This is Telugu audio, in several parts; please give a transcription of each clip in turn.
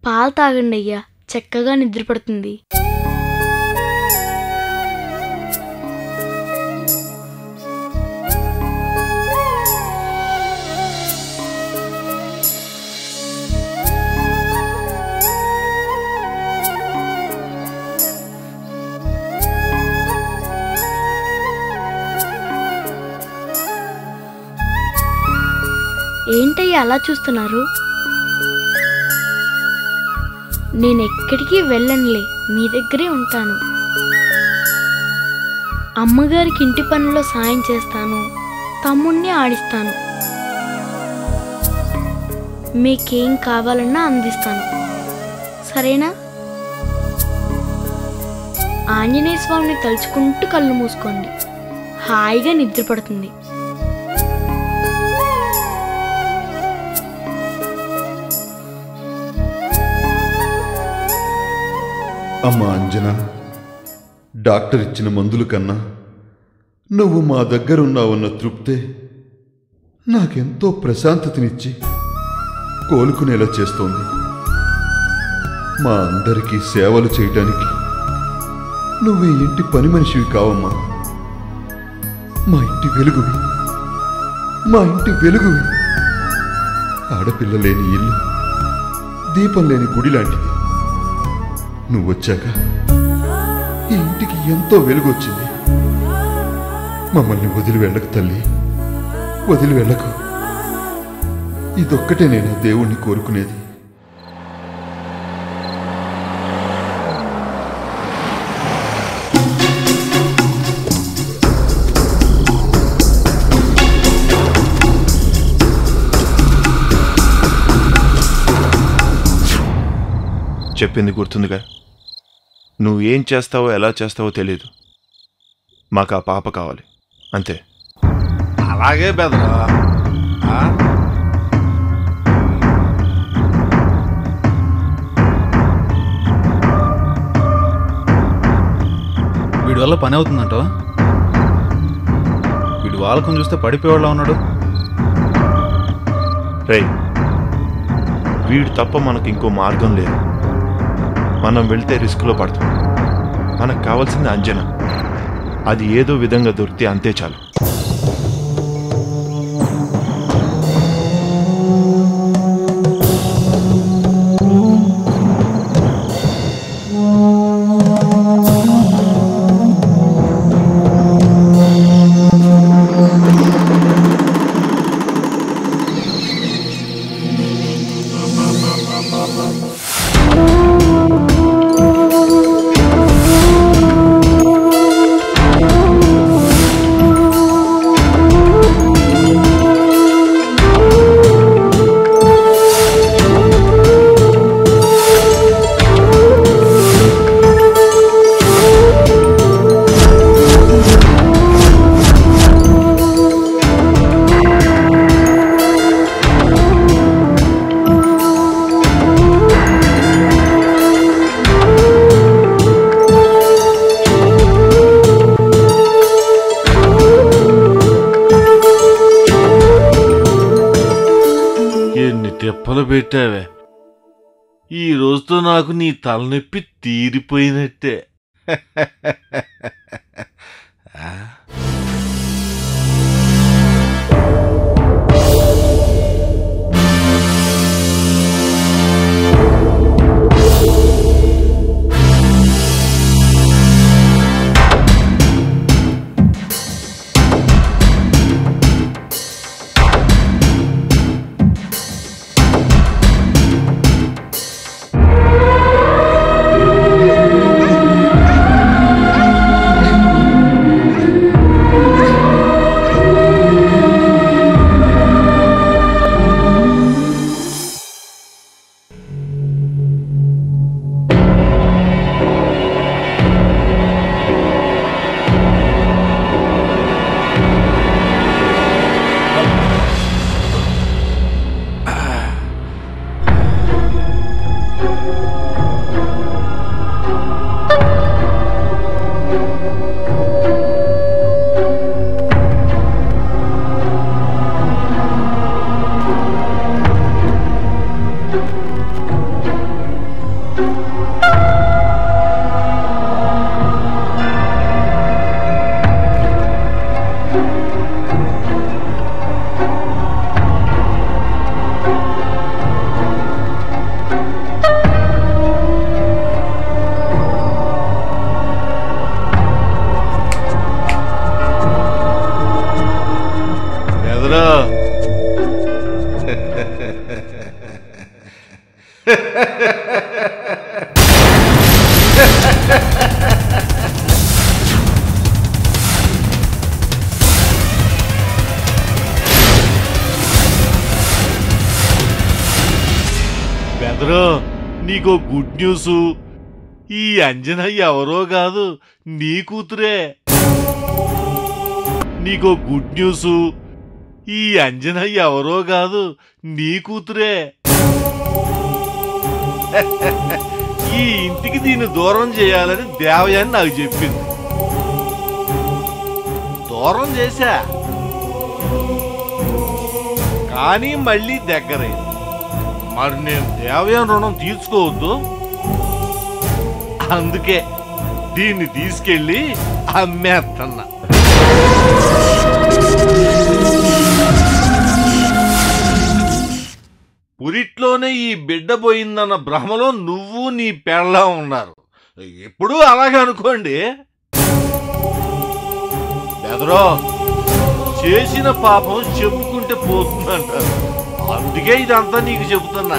పాలు తాగండి అయ్యా చక్కగా నిద్రపడుతుంది ఏంటయ్యా అలా చూస్తున్నారు నేను ఎక్కడికి వెళ్ళనులే మీ దగ్గరే ఉంటాను అమ్మగారికి ఇంటి పనుల్లో సాయం చేస్తాను తమ్ముణ్ణి ఆడిస్తాను మీకేం కావాలన్నా అందిస్తాను సరేనా ఆంజనేయ స్వామిని తలుచుకుంటూ కళ్ళు మూసుకోండి హాయిగా నిద్రపడుతుంది అమ్మా అంజన డాక్టర్ ఇచ్చిన మందుల కన్నా నువ్వు మా దగ్గరున్నావన్న తృప్తే నాకెంతో ప్రశాంతతనిచ్చి కోలుకునేలా చేస్తోంది మా అందరికీ సేవలు చేయటానికి నువ్వు ఈ ఇంటి పని మనిషివి కావమ్మా మా ఇంటి వెలుగువి మా ఇంటి వెలుగువి ఆడపిల్ల లేని ఇల్లు దీపం లేని గుడి లాంటిది నువ్వు వచ్చాక ఈ ఇంటికి ఎంతో వెలుగొచ్చింది మమ్మల్ని వదిలి వెళ్ళకు తల్లి వదిలి వెళ్ళకు ఇదొక్కటే నేను ఆ దేవుణ్ణి కోరుకునేది చెప్పింది గుర్తుందిగా నువ్వు ఏం చేస్తావో ఎలా చేస్తావో తెలియదు మాకు ఆ పాప కావాలి అంతే అలాగే బెదరా ఆ? వీడి వల్ల పని అవుతుందంట వీడి వాళ్ళకం చూస్తే పడిపోయేవాళ్ళ ఉన్నాడు రే వీడు తప్ప మనకు ఇంకో మార్గం లేదు మనం వెళ్తే రిస్క్లో పడతాం మనకు కావాల్సింది అంజన అది ఏదో విధంగా దొరికితే అంతే చాలు ఎన్ని తిప్పలు పెట్టావే ఈ రోజుతో నాకు నీ తలనొప్పి తీరిపోయినట్టే ఆ? ఆ బెదరు నీకో గుడ్ న్యూస్ ఈ అంజన ఎవరో కాదు నీ కూతురే నీకో గుడ్ న్యూస్ ఈ అంజన ఎవరో కాదు నీ కూతురే ఈ ఇంటికి దీన్ని దూరం చేయాలని దేవయాని నాకు చెప్పింది దూరం చేశా కానీ మళ్ళీ దగ్గరైంది మరి నేను దేవయాని రుణం తీర్చుకోవద్దు అందుకే దీన్ని తీసుకెళ్ళి అమ్మేస్తున్నా పురిట్లోనే ఈ బిడ్డ పోయిందన్న భ్రమలో నువ్వు నీ పెళ్ళ ఉన్నారు ఎప్పుడూ అలాగే అనుకోండి బెదరో చేసిన పాపం చెప్పుకుంటే పోతుందంటారు అందుకే ఇదంతా నీకు చెబుతున్నా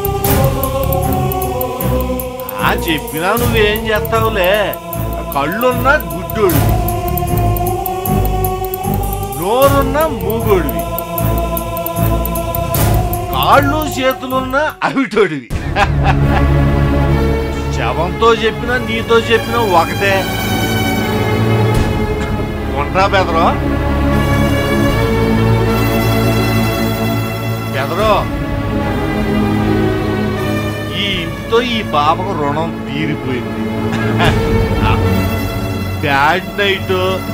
ఆ చెప్పినా నువ్వేం చేస్తావులే కళ్ళున్నా గుడ్డోడివి నోరున్నా మూగోడివి కాళ్ళు చేతులున్నా అవిటోడివి శవంతో చెప్పినా నీతో చెప్పినా ఒకటే ఉంటా బెదరో బెదరో ఈ ఇంటితో ఈ పాపకు రుణం తీరిపోయింది బ్యాడ్ నైట్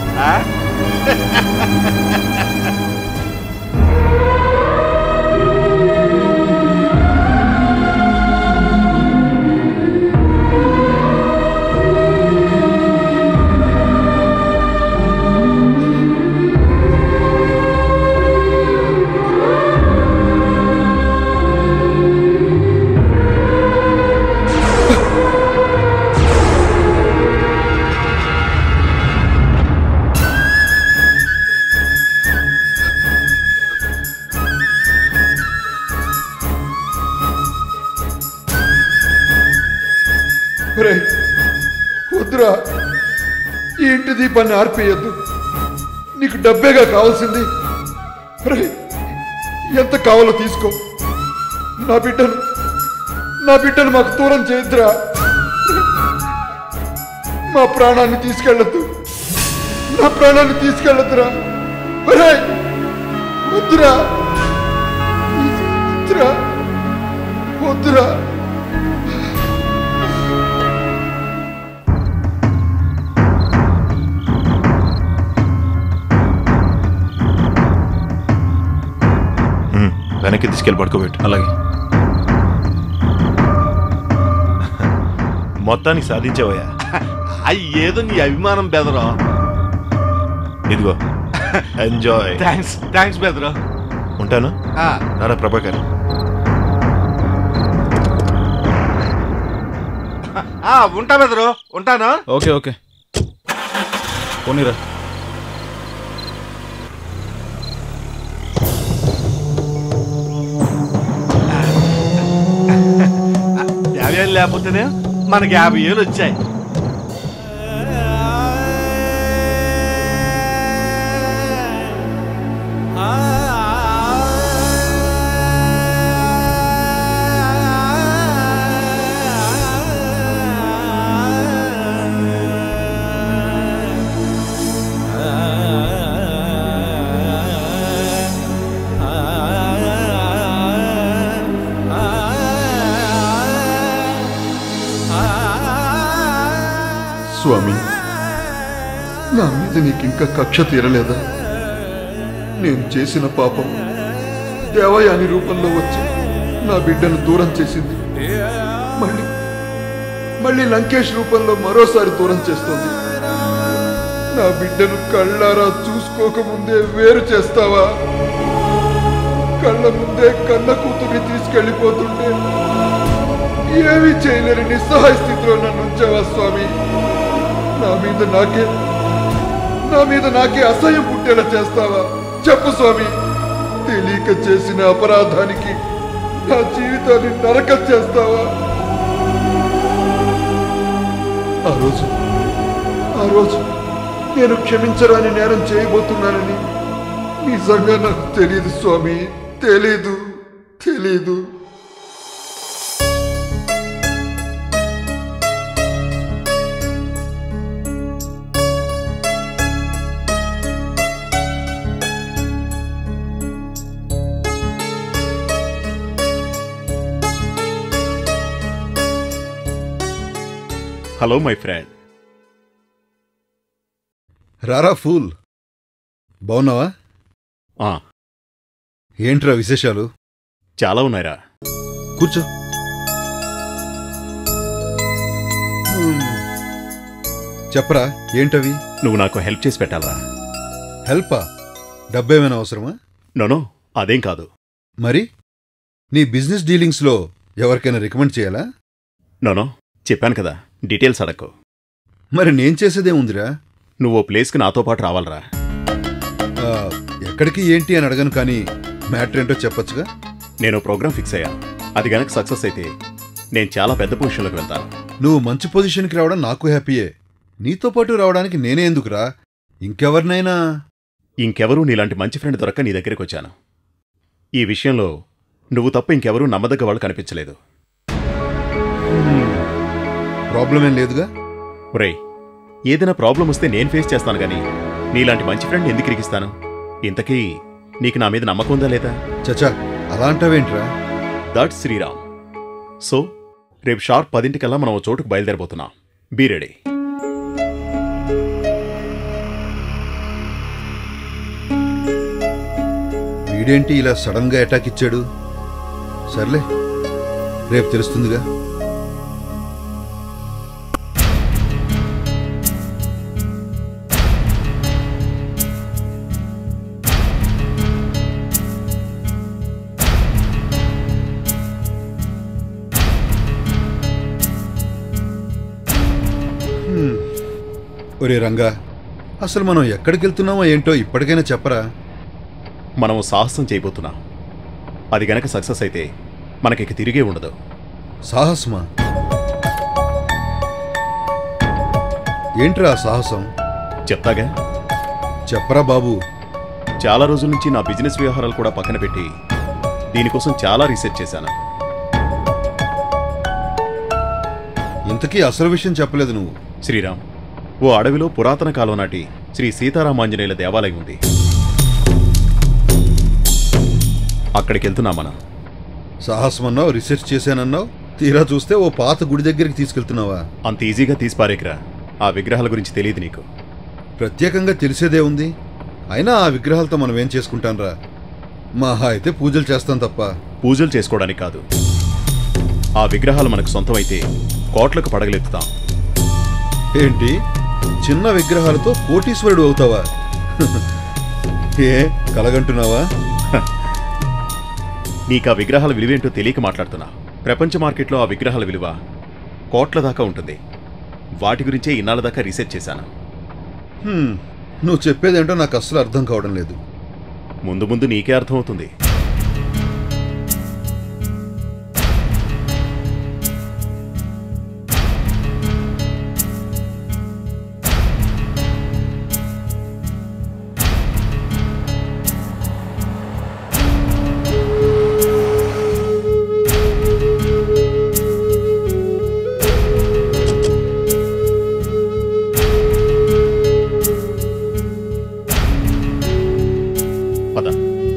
ఒరేయ్, వద్దురా ఈ ఇంటి దీపాన్ని ఆర్పేయద్దు నీకు డబ్బేగా కావాల్సింది ఒరేయ్, ఎంత కావాలో తీసుకో నా బిడ్డను నా బిడ్డను మాకు దూరం చేయొద్దురా మా ప్రాణాన్ని తీసుకెళ్ళొద్దు నా ప్రాణాన్ని తీసుకెళ్ళొద్దురా ఒరేయ్, వద్దురా వద్దురా వద్దురా ఉమ్, వెనక్కి తీసుకెళ్ళి పడుకోబెట్టు అలాగే మొత్తానికి సాధించావయ్యా అయ్యి ఏదో నీ అభిమానం బెదరో ఇదిగో ఎంజాయ్ థ్యాంక్స్ థ్యాంక్స్ బెదరో ఉంటాను నారా ప్రభాకర్ ఉంటా బెదరు ఉంటాను ఓకే ఓకే పోనీరా యాభై ఏళ్ళు లేకపోతేనే మనకి యాభై ఏళ్ళు వచ్చాయి స్వామి నా మీద నీకింకా కక్ష తీరలేదా నేను చేసిన పాపం దేవయాని రూపంలో వచ్చి నా బిడ్డను దూరం చేసింది మళ్ళీ మళ్ళీ లంకేష్ రూపంలో మరోసారి దూరం చేస్తోంది నా బిడ్డను కళ్ళారా చూసుకోకముందే వేరు చేస్తావా కళ్ళ ముందే కన్న కూతుర్ని తీసుకెళ్ళిపోతుంటే ఏమీ చేయలేని నిస్సహాయ స్థితిలో నన్ను ఉంచావా స్వామి నా మీద నాకే నా మీద నాకే అసహ్యం పుట్టేలా చేస్తావా చెప్పు స్వామి తెలియక చేసిన అపరాధానికి నా జీవితాన్ని నరకం చేస్తావా ఆ రోజు ఆ రోజు నేను క్షమించరాని నేరం చేయబోతున్నానని నిజంగా నాకు తెలియదు స్వామి తెలీదు తెలీదు హలో మై ఫ్రెండ్ రారా ఫూల్ బాగున్నావా ఆ, ఏంట్రా విశేషాలు చాలా ఉన్నాయిరా కూర్చో హ్మ్. చెప్పరా ఏంటవి నువ్వు నాకు హెల్ప్ చేసి పెట్టాలరా హెల్పా డబ్బేమైనా అవసరమా నోనో అదేం కాదు మరి నీ బిజినెస్ డీలింగ్స్లో ఎవరికైనా రికమెండ్ చేయాలా నోనో చెప్పాను కదా డీటెయిల్స్ అడక్కు మరి నేను చేసేదేముందిరా నువ్వు ఓ ప్లేస్కి నాతో పాటు రావాలరా ఆ, ఎక్కడికి ఏంటి అని అడగను కానీ మ్యాటర్ ఏంటో చెప్పొచ్చుగా నేను ప్రోగ్రామ్ ఫిక్స్ అయ్యాను అది గనక సక్సెస్ అయితే నేను చాలా పెద్ద పొజిషన్లోకి వెళ్తాను నువ్వు మంచి పొజిషన్కి రావడం నాకు హ్యాపీయే నీతో పాటు రావడానికి నేనే ఎందుకురా ఇంకెవరినైనా ఇంకెవరూ నీలాంటి మంచి ఫ్రెండ్ దొరక్క నీ దగ్గరికి వచ్చాను ఈ విషయంలో నువ్వు తప్ప ఇంకెవరూ నమ్మదగ్గ వాళ్ళు కనిపించలేదు ప్రాబ్లం ఏం లేదుగా ఒరేయ్ ఏదైనా ప్రాబ్లం వస్తే నేను ఫేస్ చేస్తాను గానీ నీలాంటి మంచి ఫ్రెండ్ ఎందుకు ఇరికిస్తాను ఇంతకీ నీకు నా మీద నమ్మకం ఉందా లేదా చచా అలా అంటావేంట్రా దట్ శ్రీరామ్ సో రేపు షార్ప్ పదింటికల్లా మనం ఓ చోటుకు బయలుదేరబోతున్నాం బీ రెడీ వీడేంటి ఇలా సడన్ గా అటాక్ ఇచ్చాడు సర్లే రేపు తెలుస్తుందిగా హ్మ్. ఒరే రంగా అసలు మనం ఎక్కడికి వెళ్తున్నామో ఏంటో ఇప్పటికైనా చెప్పరా మనం సాహసం చేయబోతున్నాం అది గనక సక్సెస్ అయితే మనకిక తిరిగే ఉండదు సాహసమా ఏంట్రా ఆ సాహసం చెప్తాగా చెప్పరా బాబు చాలా రోజుల నుంచి నా బిజినెస్ వ్యవహారాలు కూడా పక్కన పెట్టి దీనికోసం చాలా రీసెర్చ్ చేశాను ఇంతకీ అసలు విషయం చెప్పలేదు నువ్వు శ్రీరామ్ ఓ అడవిలో పురాతన కాలం నాటి శ్రీ సీతారామాంజనేయుల దేవాలయం ఉంది అక్కడికి వెళ్తున్నాం మనం సాహసం అన్నావు రీసెర్చ్ చేశానన్నావు తీరా చూస్తే ఓ పాత గుడి దగ్గరికి తీసుకెళ్తున్నావా అంత ఈజీగా తీసి పారేకిరా ఆ విగ్రహాల గురించి తెలియదు నీకు ప్రత్యేకంగా తెలిసేదే ఉంది అయినా ఆ విగ్రహాలతో మనం ఏం చేసుకుంటాంరా మహా అయితే పూజలు చేస్తాం తప్ప పూజలు చేసుకోవడానికి కాదు ఆ విగ్రహాలు మనకు సొంతమైతే కోట్లకు పడగలెత్తుతాం ఏంటి చిన్న విగ్రహాలతో కోటీశ్వరుడు అవుతావా ఏ కలగంటున్నావా నీకు ఆ విగ్రహాల విలువేంటో తెలియక మాట్లాడుతున్నా ప్రపంచ మార్కెట్లో ఆ విగ్రహాల విలువ కోట్ల దాకా ఉంటుంది వాటి గురించే ఇన్నాళ్ళ దాకా రీసెర్చ్ చేశాను హ్మ్, నువ్వు చెప్పేదేంటో నాకు అస్సలు అర్థం కావడం లేదు ముందు ముందు నీకే అర్థమవుతుంది పద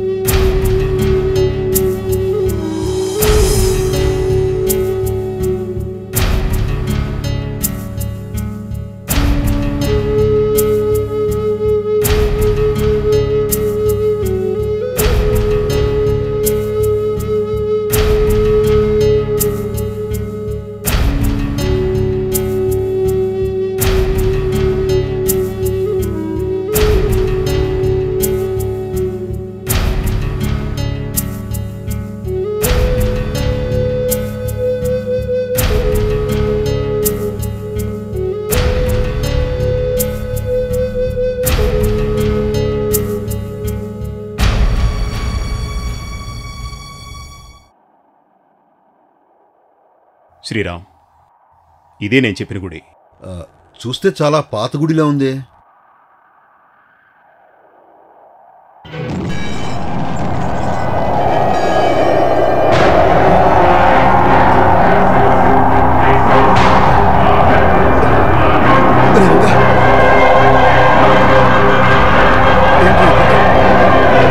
శ్రీరామ్ ఇదే నేను చెప్పిన గుడి ఆ, చూస్తే చాలా పాత గుడిలా ఉందే రంగా. ఏంటి ఇది?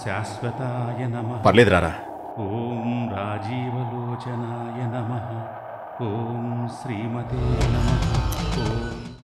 శాశ్వతాయ నమ పర్లేదు రారా ఓం రాజీవలోచనాయ నమ ఓం శ్రీమతే నమ ఓం